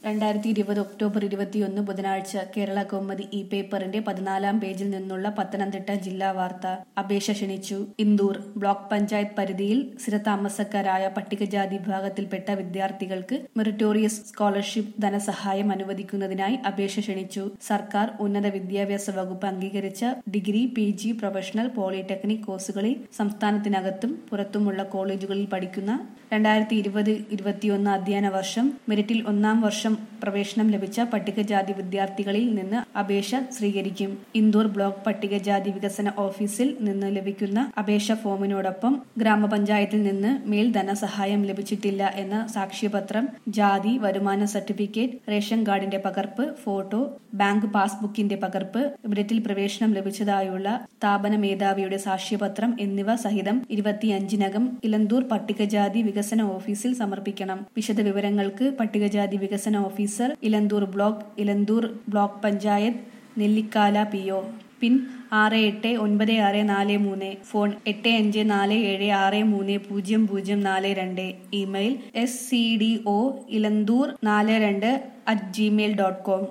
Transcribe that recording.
രണ്ടായിരത്തി ഇരുപത് ഒക്ടോബർ ഇരുപത്തിയൊന്ന് ബുധനാഴ്ച കേരള കൗമുദി ഈ പേപ്പറിന്റെ പതിനാലാം പേജിൽ നിന്നുള്ള പത്തനംതിട്ട ജില്ലാ വാർത്ത അപേക്ഷ ക്ഷണിച്ചു ഇന്ദൂർ ബ്ലോക്ക് പഞ്ചായത്ത് പരിധിയിൽ സ്ഥിരതാമസക്കാരായ പട്ടികജാതി വിഭാഗത്തിൽപ്പെട്ട വിദ്യാർത്ഥികൾക്ക് മെറിറ്റോറിയസ് സ്കോളർഷിപ്പ് ധനസഹായം അനുവദിക്കുന്നതിനായി അപേക്ഷ ക്ഷണിച്ചു സർക്കാർ ഉന്നത വിദ്യാഭ്യാസ വകുപ്പ് അംഗീകരിച്ച degree P G professional polytechnic കോഴ്സുകളിൽ സംസ്ഥാനത്തിനകത്തും പുറത്തുമുള്ള കോളേജുകളിൽ പഠിക്കുന്ന രണ്ടായിരത്തി ഇരുപത് ഇരുപത്തിയൊന്ന് അധ്യയന വർഷം മെറിറ്റിൽ ഒന്നാം വർഷം പ്രവേശനം ലഭിച്ച പട്ടികജാതി വിദ്യാർത്ഥികളിൽ നിന്ന് അപേക്ഷ സ്വീകരിക്കും ഇന്ദൂർ ബ്ലോക്ക് പട്ടികജാതി വികസന ഓഫീസിൽ നിന്ന് ലഭിക്കുന്ന അപേക്ഷ ഫോമിനോടൊപ്പം ഗ്രാമപഞ്ചായത്തിൽ നിന്ന് മേൽ ധനസഹായം ലഭിച്ചിട്ടില്ല എന്ന സാക്ഷ്യപത്രം ജാതി വരുമാന സർട്ടിഫിക്കറ്റ് റേഷൻ കാർഡിന്റെ പകർപ്പ് ഫോട്ടോ ബാങ്ക് പാസ്ബുക്കിന്റെ പകർപ്പ് മെറിറ്റിൽ പ്രവേശനം ലഭിച്ചതായുള്ള സ്ഥാപന മേധാവിയുടെ സാക്ഷ്യപത്രം എന്നിവ സഹിതം ഇരുപത്തിയഞ്ചിനകം ഇലന്തൂർ പട്ടികജാതി വികസന ഓഫീസിൽ സമർപ്പിക്കണം വിശദ വിവരങ്ങൾക്ക് പട്ടികജാതി വികസന officer Elanthoor block Elanthoor block panchayat Nellikkala P O pin ആറ് എട്ട് ഒൻപത് ആറ് നാല് മൂന്ന് ഫോൺ എട്ട് അഞ്ച് നാല് ഏഴ് ആറ് മൂന്ന് പൂജ്യം പൂജ്യം നാല് രണ്ട് email S C D O Elanthoor നാല് രണ്ട് അറ്റ് ജിമെയിൽ ഡോട്ട് കോം